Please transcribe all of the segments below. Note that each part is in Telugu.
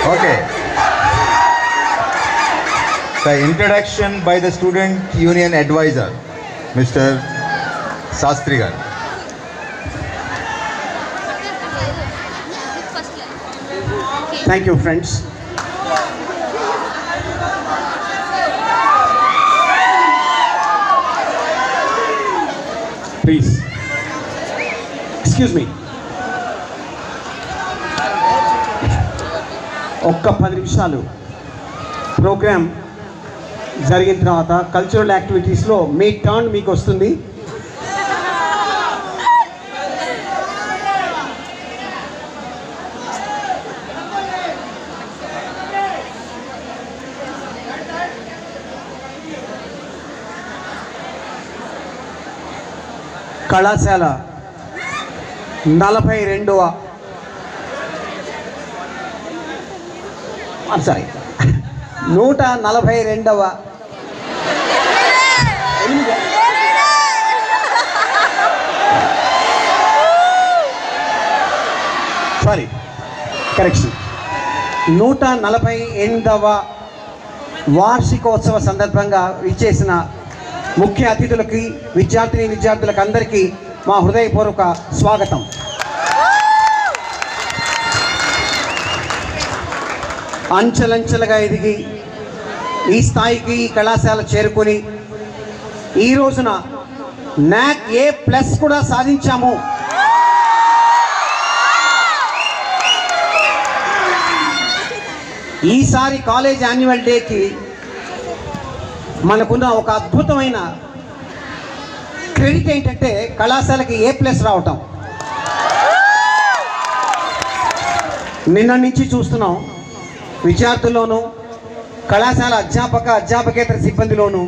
Okay. The introduction by the Student Union Advisor, Mr. Sastri garu. Thank you friends please excuse me ఒక్క పది నిమిషాలు ప్రోగ్రామ్ జరిగిన తర్వాత కల్చరల్ యాక్టివిటీస్లో మీ టర్న్ మీకు వస్తుంది కళాశాల నలభై రెండవ సారీ నూట నలభై రెండవ సారీ కరెక్షన్ నూట నలభై ఎనిమిదవ వార్షికోత్సవ సందర్భంగా ఇచ్చేసిన ముఖ్య అతిథులకి విద్యార్థిని విద్యార్థులకు అందరికీ మా హృదయపూర్వక స్వాగతం అంచెలంచెలుగా ఎదిగి ఈ స్థాయికి ఈ కళాశాల చేరుకొని ఈ రోజున నాక్ ఏ ప్లస్ కూడా సాధించాము ఈసారి కాలేజ్ యాన్యువల్ డేకి మనకున్న ఒక అద్భుతమైన క్రెడిట్ ఏంటంటే కళాశాలకి ఏ ప్లస్ రావటం నిన్న నుంచి చూస్తున్నాం విద్యార్థుల్లోనూ కళాశాల అధ్యాపక అధ్యాపకేతర సిబ్బందిలోనూ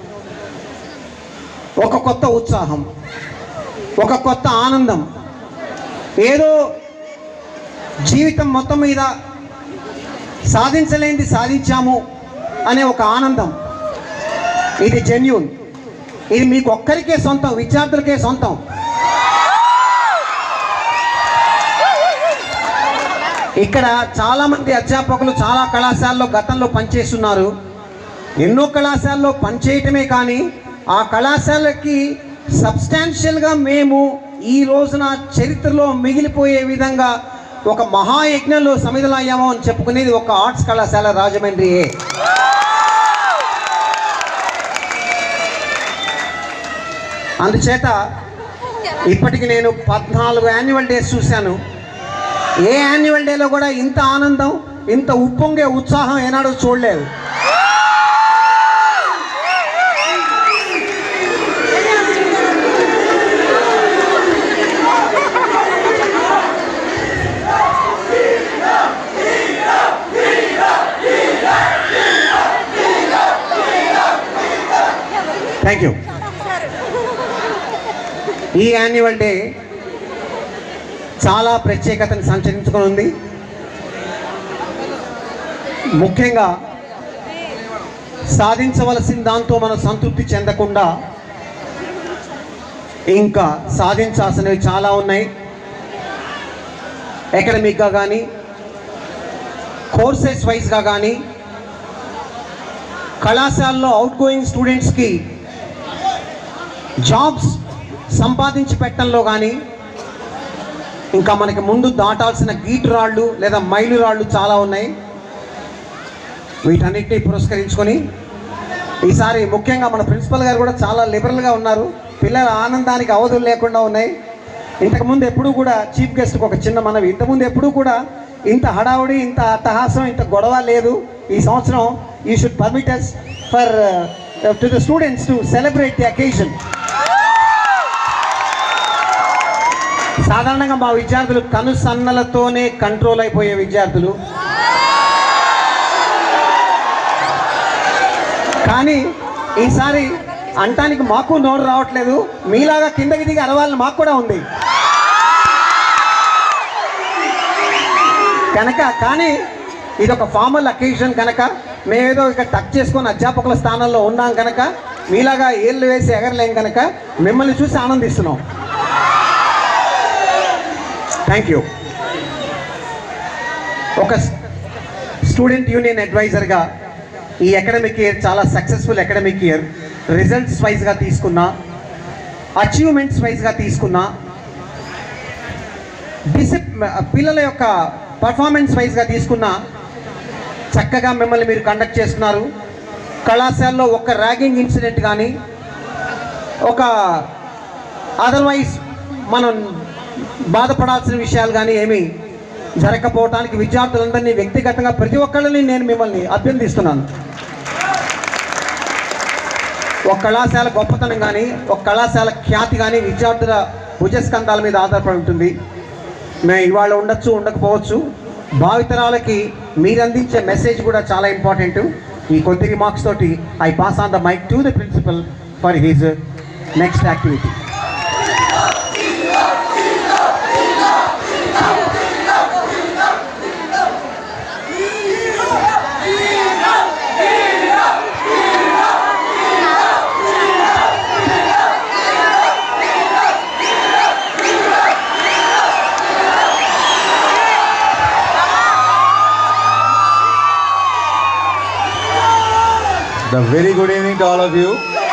ఒక కొత్త ఉత్సాహం ఒక కొత్త ఆనందం ఏదో జీవితం మొత్తం మీద సాధించలేనిది సాధించాము అనే ఒక ఆనందం ఇది జెన్యున్ ఇది మీకు ఒక్కరికే సొంతం విద్యార్థులకే సొంతం ఇక్కడ చాలామంది అధ్యాపకులు చాలా కళాశాలలో గతంలో పనిచేస్తున్నారు ఎన్నో కళాశాలలో పనిచేయటమే కానీ ఆ కళాశాలకి సబ్స్టాన్షియల్గా మేము ఈ రోజున చరిత్రలో మిగిలిపోయే విధంగా ఒక మహాయజ్ఞంలో సమిధలయ్యామో అని చెప్పుకునేది ఒక ఆర్ట్స్ కళాశాల రాజమండ్రియే అందుచేత ఇప్పటికి నేను పద్నాలుగు యాన్యువల్ డేస్ చూశాను ఏ యాన్యువల్ డేలో కూడా ఇంత ఆనందం ఇంత ఉప్పొంగే ఉత్సాహం ఏనాడు చూడలేదు థ్యాంక్ యూ ఈ యాన్యువల్ డే చాలా ప్రత్యేకతను సంచరించుకొని ఉంది ముఖ్యంగా సాధించవలసిన దాంతో మనం సంతృప్తి చెందకుండా ఇంకా సాధించాల్సినవి చాలా ఉన్నాయి అకాడమిక్గా కానీ కోర్సెస్ వైజ్గా కానీ కళాశాలలో అవుట్ గోయింగ్ స్టూడెంట్స్కి జాబ్స్ సంపాదించి పెట్టడంలో కానీ ఇంకా మనకి ముందు దాటాల్సిన గీటు రాళ్ళు లేదా మైలు రాళ్ళు చాలా ఉన్నాయి వీటన్నిటిని పురస్కరించుకొని ఈసారి ముఖ్యంగా మన ప్రిన్సిపల్ గారు కూడా చాలా లిబరల్గా ఉన్నారు పిల్లల ఆనందానికి అవధులు లేకుండా ఉన్నాయి ఇంతకుముందు ఎప్పుడూ కూడా చీఫ్ గెస్ట్కి ఒక చిన్న మనవి ఇంతకుముందు ఎప్పుడూ కూడా ఇంత హడావుడి ఇంత అట్టహాసం ఇంత గొడవ లేదు ఈ సంవత్సరం you should permit us for to the students to celebrate the occasion సాధారణంగా మా విద్యార్థులు కను సన్నలతోనే కంట్రోల్ అయిపోయే విద్యార్థులు కానీ ఈసారి అంటానికి మాకు నోరు రావట్లేదు మీలాగా కిందకి దిగి అరవాలని మాకు కూడా ఉంది కనుక కానీ ఇది ఒక ఫార్మల్ అకేషన్ కనుక మేమేదో ఇక టక్ చేసుకొని అధ్యాపకుల స్థానంలో ఉన్నాం కనుక మీలాగా ఏళ్ళు వేసి ఎగరలేం కనుక మిమ్మల్ని చూసి ఆనందిస్తున్నాం థ్యాంక్ యూ ఒక స్టూడెంట్ యూనియన్ అడ్వైజర్గా ఈ అకాడమిక్ ఇయర్ చాలా సక్సెస్ఫుల్ అకాడమిక్ ఇయర్ రిజల్ట్స్ వైజ్గా తీసుకున్నా అచీవ్మెంట్స్ వైజ్గా తీసుకున్నా డిసిప్ పిల్లల యొక్క పర్ఫార్మెన్స్ వైజ్గా తీసుకున్న చక్కగా మిమ్మల్ని మీరు కండక్ట్ చేస్తున్నారు కళాశాలలో ఒక ర్యాగింగ్ ఇన్సిడెంట్ కానీ ఒక అదర్వైజ్ మనం బాధపడాల్సిన విషయాలు కానీ ఏమీ జరగకపోవటానికి విద్యార్థులందరినీ వ్యక్తిగతంగా ప్రతి ఒక్కళ్ళని నేను మిమ్మల్ని అభ్యర్థిస్తున్నాను ఒక కళాశాల గొప్పతనం కానీ ఒక కళాశాల ఖ్యాతి కానీ విద్యార్థుల భుజస్కంధాల మీద ఆధారపడి ఉంటుంది మేము ఇవాళ ఉండొచ్చు ఉండకపోవచ్చు భావితరాలకి మీరు అందించే మెసేజ్ కూడా చాలా ఇంపార్టెంట్ ఈ కొద్ది రిమార్క్స్ తోటి I pass on the mic to the principal for his next activity The very good evening to all of you.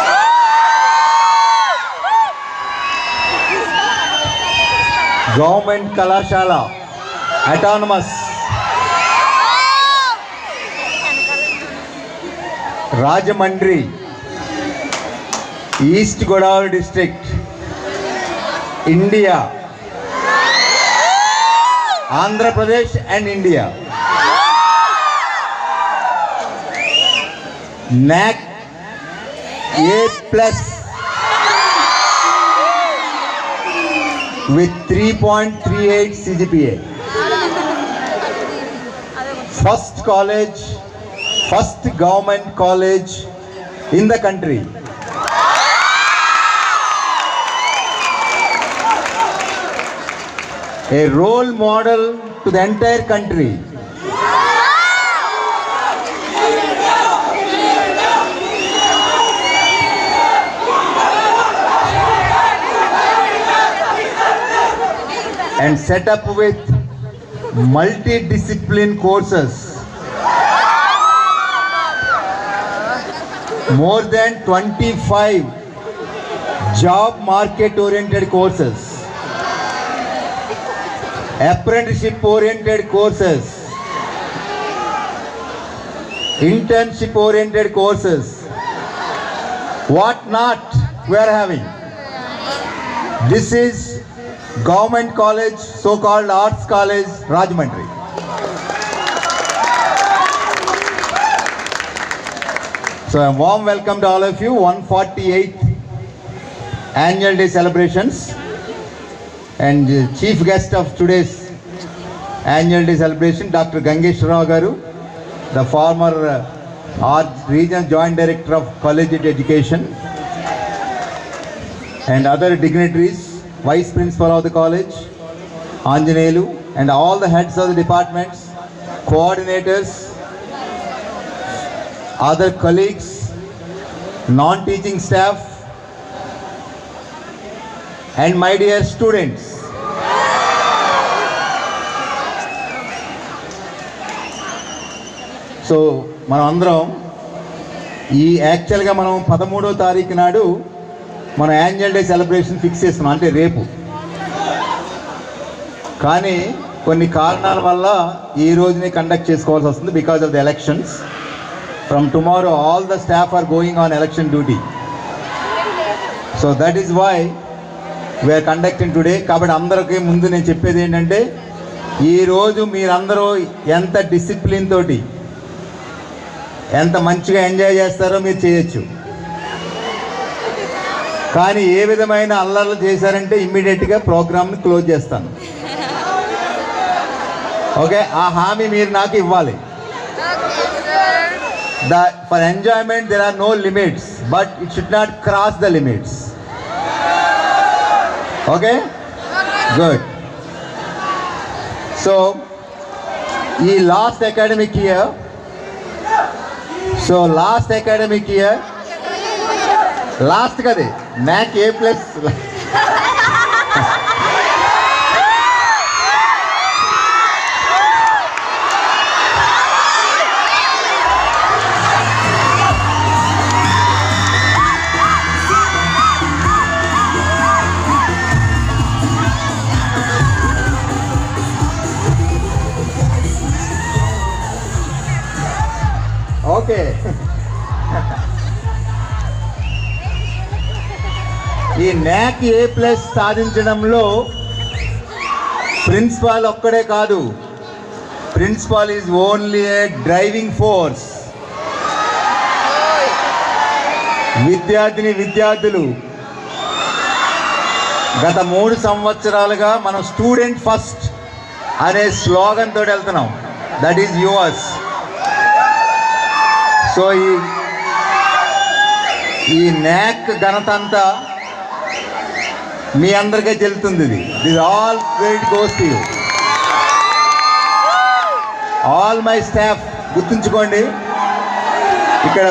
Government Kalashala, Autonomous, Rajamandri, East Godavari District, India, Andhra Pradesh and India. NAC A plus with 3.38 CGPA. First college, first government college in the country. A role model to the entire country. and set up with multidiscipline courses. More than 25 job market oriented courses, apprenticeship oriented courses, internship oriented courses, what not we are having. This is Government College, so-called Arts College, Rajahmundry. So a warm welcome to all of you, 148th Annual Day celebrations. And uh, chief guest of today's Annual Day celebration, Dr. Gangesh Rao Garu, the former uh, Art Regional Joint Director of Collegiate Education, and other dignitaries, Vice Principal of the college, Anjanelu, and all the heads of the departments, coordinators, other colleagues, non-teaching staff, and my dear students. So మనం అందరం ఈ యాక్చువల్గా మనం పదమూడో తారీఖు నాడు మనం యాన్యువల్ డే సెలబ్రేషన్ ఫిక్స్ చేస్తున్నాం అంటే రేపు కానీ కొన్ని కారణాల వల్ల ఈ రోజునే కండక్ట్ చేసుకోవాల్సి వస్తుంది because of the elections from tomorrow all the staff are going on election duty so that is why we are conducting today కాబట్టి అందరికీ ముందు నేను చెప్పేది ఏంటంటే ఈరోజు మీరందరూ ఎంత డిసిప్లిన్ తోటి ఎంత మంచిగా ఎంజాయ్ చేస్తారో మీరు చేయొచ్చు కానీ ఏ విధమైన అల్లర్లు చేశారంటే ఇమ్మీడియట్గా ప్రోగ్రామ్ని క్లోజ్ చేస్తాను ఓకే ఆ హామీ మీరు నాకు ఇవ్వాలి the for enjoyment there are no limits but it should not cross the limits okay good so ఈ last academic year so last academic year last కదే మ్యాక్ ఏ ప్లస్ ఓకే ఈ న్యాక్ ఏ ప్లస్ సాధించడంలో ప్రిన్సిపాల్ ఒక్కడే కాదు principal is only a driving force విద్యార్థిని విద్యార్థులు గత మూడు సంవత్సరాలుగా మనం స్టూడెంట్ ఫస్ట్ అనే స్లోగన్ తోటి వెళ్తున్నాం దట్ ఈజ్ యువర్స్ సో ఈ ఈ న్యాక్ ఘనత అంతా మీ అందరికీ చెల్లుతుంది ఇది this all credit goes to you all my staff గుర్తుంచుకోండి ఇక్కడ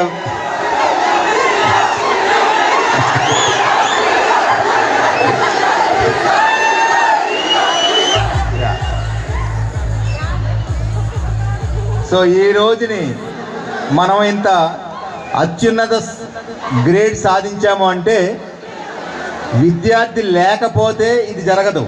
సో ఈ రోజుని మనం ఇంత అత్యున్నత గ్రేడ్ సాధించాము అంటే విద్యార్థి లేకపోతే ఇది జరగదు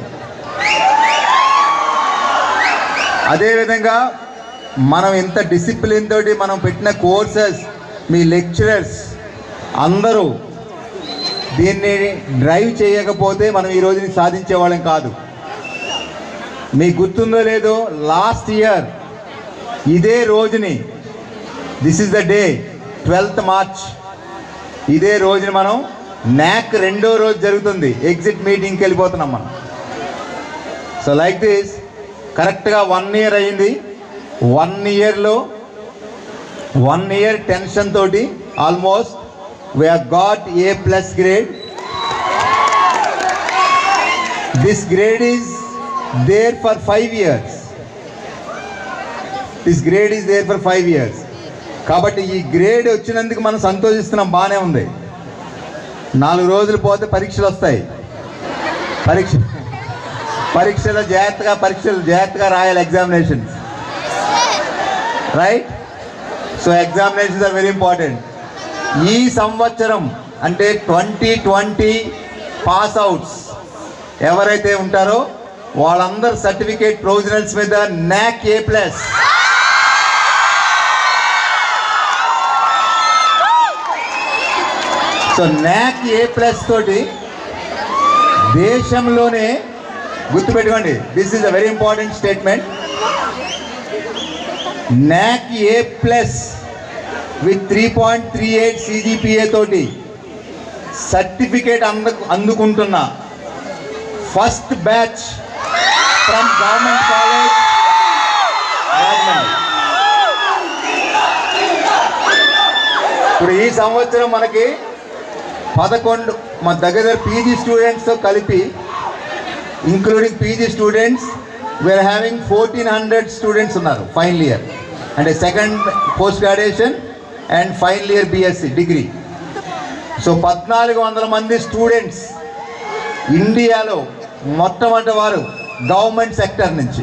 అదేవిధంగా మనం ఇంత డిసిప్లిన్ తోటి మనం పెట్టిన కోర్సెస్ మీ లెక్చరర్స్ అందరూ దీన్ని డ్రైవ్ చేయకపోతే మనం ఈ రోజుని సాధించే వాళ్ళం కాదు మీకు గుర్తుందో లేదో లాస్ట్ ఇయర్ ఇదే రోజుని this is the day twelfth March ఇదే రోజుని మనం న్యాక్ రెండో రోజు జరుగుతుంది ఎగ్జిట్ మీటింగ్కి వెళ్ళిపోతున్నాం మనం సో లైక్ దిస్ కరెక్ట్గా వన్ ఇయర్ అయింది వన్ ఇయర్లో వన్ ఇయర్ టెన్షన్ తోటి almost we got A plus grade this grade is there for five years this grade is there for five years కాబట్టి ఈ గ్రేడ్ వచ్చినందుకు మనం సంతోషిస్తున్నాం బాగానే ఉంది నాలుగు రోజులు పోతే పరీక్షలు వస్తాయి పరీక్ష పరీక్షలో జాగ్రత్తగా పరీక్షలు జాగ్రత్తగా రాయాలి examinations right so examinations are very important ఈ సంవత్సరం అంటే ట్వంటీ ట్వంటీ పాస్ అవుట్స్ ఎవరైతే ఉంటారో వాళ్ళందరు సర్టిఫికేట్ ప్రొవిజనల్స్ మీద నాక్ ఏ ప్లస్ సో నాక్ ఏ ప్లస్ తోటి దేశంలోనే గుర్తుపెట్టుకోండి this is a very important statement NAAC A plus with three point three eight CGPA తోటి సర్టిఫికేట్ అందు అందుకుంటున్న first batch from government college Rajahmundry ఇప్పుడు ఈ సంవత్సరం మనకి పదకొండు మన దగ్గర దగ్గర పీజీ స్టూడెంట్స్తో కలిపి including PG students we are having fourteen hundred students ఉన్నారు ఫైనల్ ఇయర్ అంటే second post graduation and final year BSc degree so పద్నాలుగు వందల మంది స్టూడెంట్స్ ఇండియాలో మొట్టమొదటి వారు గవర్నమెంట్ సెక్టర్ నుంచి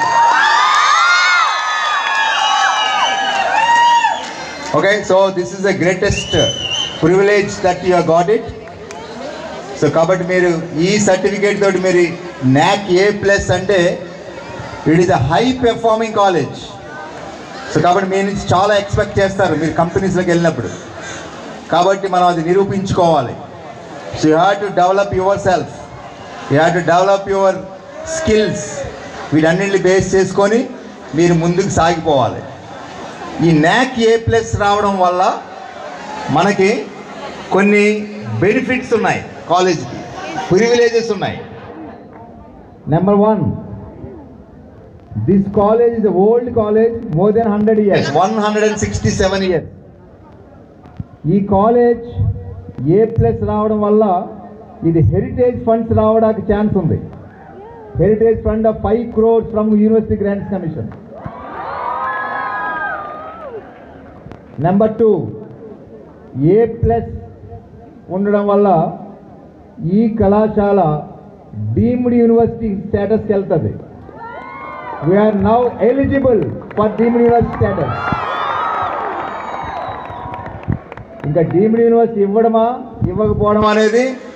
okay so this is the greatest privilege that you got it so కాబట్టి మీరు ఈ సర్టిఫికేట్ తోటి మీరు నాక్ ఏ ప్లస్ అంటే it is a high performing college so కాబట్టి మీ నుంచి చాలా ఎక్స్పెక్ట్ చేస్తారు మీరు కంపెనీస్లోకి వెళ్ళినప్పుడు కాబట్టి మనం అది నిరూపించుకోవాలి so you have to develop yourself you have to develop your skills వీటన్నింటిని బేస్ చేసుకొని మీరు ముందుకు సాగిపోవాలి ఈ నాక్ ఏ ప్లస్ రావడం వల్ల మనకి కొన్ని బెనిఫిట్స్ ఉన్నాయి కాలేజ్కి ప్రివిలేజెస్ ఉన్నాయి number one this college is old college more than hundred years one hundred and sixty seven years ఈ కాలేజ్ ఏ ప్లస్ రావడం వల్ల ఇది హెరిటేజ్ ఫండ్స్ రావడానికి ఛాన్స్ ఉంది heritage fund of five crores from university grants commission number two A plus ఉండడం వల్ల ఈ కళాశాల డీమ్డ్ యూనివర్సిటీ స్టేటస్కి వెళ్తుంది we are now eligible for deemed university status ఇంకా డీమ్డ్ యూనివర్సిటీ ఇవ్వడమా ఇవ్వకపోవడం అనేది